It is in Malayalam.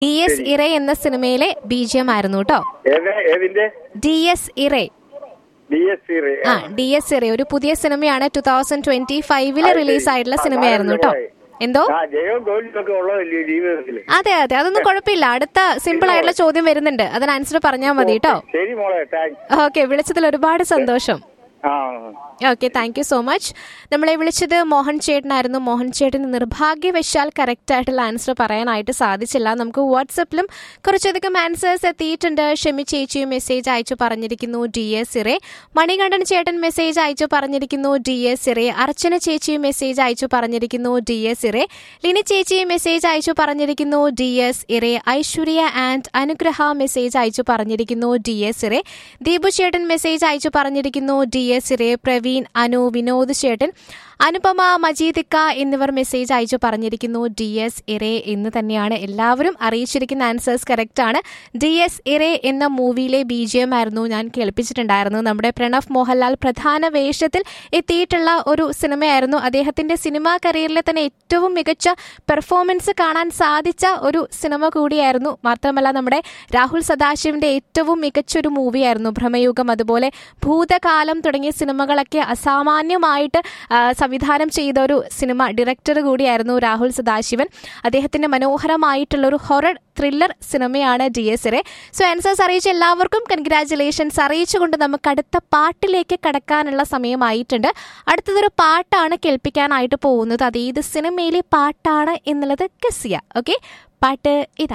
ഡി എസ് ഇറേ എന്ന സിനിമയിലെ ബി ജി എം ആയിരുന്നു കേട്ടോ ഏത് ഏതിന്റെ Dies Irae Dies സി ആ ഡി എസ് ഇറേ ഒരു പുതിയ സിനിമയാണ് ടൂ തൗസൻഡ് ട്വന്റി ഫൈവില് റിലീസ് ആയിട്ടുള്ള സിനിമയായിരുന്നു കേട്ടോ എന്തോ ആ ജയവും തോൽവിയും ഒക്കെ ഉള്ളതല്ലേ ജീവിതത്തിൽ അതെ അതെ അതൊന്നും കുഴപ്പമില്ല അടുത്ത സിമ്പിൾ ആയിട്ടുള്ള ചോദ്യം വരുന്നുണ്ട് അതിന് ആൻസർ പറഞ്ഞാൽ മതി കേട്ടോ ശരി മോളെ താങ്ക്സ് ഓക്കെ വിളിച്ചതിൽ ഒരുപാട് സന്തോഷം ആ okay thank you so much നമ്മളെ വിളിച്ചത് മോഹൻ ചേട്ടനായിരുന്നു മോഹൻ ചേട്ടന് നിർഭാഗ്യവശാൽ കറക്റ്റ് ആയിട്ടുള്ള ആൻസർ പറയാനായിട്ട് സാധിച്ചില്ല നമുക്ക് വാട്സപ്പിലും കുറച്ചധികം ആൻസേഴ്സ് എത്തിയിട്ടുണ്ട് ഷെമി ചേച്ചിയും മെസ്സേജ് അയച്ചു പറഞ്ഞിരിക്കുന്നു ഡി എസ് ഇറേ മണികണ്ഠൻ ചേട്ടൻ മെസ്സേജ് അയച്ചു പറഞ്ഞിരിക്കുന്നു ഡി എസ് ഇറേ അർച്ചന ചേച്ചിയും മെസ്സേജ് അയച്ചു പറഞ്ഞിരിക്കുന്നു ഡി എസ് ഇറേ ലിനി ചേച്ചിയും മെസ്സേജ് അയച്ചു പറഞ്ഞിരിക്കുന്നു Dies Irae Aishwarya and Anugraha message അയച്ചു പറഞ്ഞിരിക്കുന്നു ഡി എസ് ഇറേ ദീപു ചേട്ടൻ മെസ്സേജ് അയച്ചു പറഞ്ഞിരിക്കുന്നു Dies Irae Praveen Anu Vinod ചേട്ടൻ അനുപമ മജീദിക്ക എന്നിവർ മെസ്സേജ് അയച്ചു പറഞ്ഞിരിക്കുന്നു ഡി എസ് ഇറേ എന്ന് തന്നെയാണ് എല്ലാവരും അറിയിച്ചിരിക്കുന്ന ആൻസേഴ്സ് കറക്റ്റ് ആണ് ഡി എസ് ഇറേ എന്ന മൂവിയിലെ ബി ജി എം ആയിരുന്നു ഞാൻ കേൾപ്പിച്ചിട്ടുണ്ടായിരുന്നു നമ്മുടെ പ്രണവ് മോഹൻലാൽ പ്രധാന വേഷത്തിൽ എത്തിയിട്ടുള്ള ഒരു സിനിമയായിരുന്നു അദ്ദേഹത്തിന്റെ സിനിമാ കരിയറിലെ തന്നെ ഏറ്റവും മികച്ച പെർഫോമൻസ് കാണാൻ സാധിച്ച ഒരു സിനിമ കൂടിയായിരുന്നു മാത്രമല്ല നമ്മുടെ രാഹുൽ സദാശിവിന്റെ ഏറ്റവും മികച്ച ഒരു മൂവിയായിരുന്നു ഭ്രമയുഗം അതുപോലെ ഭൂതകാലം തുടങ്ങിയ സിനിമകളൊക്കെ അസാമാന്യമായിട്ട് ആ, സംവിധാനം ചെയ്ത ഒരു സിനിമ ഡയറക്ടർ കൂടിയായിരുന്നു രാഹുൽ സദാശിവൻ അദ്ദേഹത്തിന്റെ മനോഹരമായിട്ടുള്ള ഒരു ഹൊറർ ത്രില്ലർ സിനിമയാണ് Dies Irae so answers അറിയിച്ച എല്ലാവർക്കും കൺഗ്രാറ്റുലേഷൻസ് അറിയിച്ചുകൊണ്ട് നമുക്ക് അടുത്ത പാട്ടിലേക്ക് കടക്കാനുള്ള സമയമായിട്ടുണ്ട് അടുത്തതൊരു പാട്ടാണ് കേൾപ്പിക്കാനായിട്ട് പോകുന്നത് അത് ഏത് സിനിമയിലെ പാട്ടാണ് എന്നുള്ളത് ഗസ് ചെയ്യുക ഓക്കെ പാട്ട് ഇതാ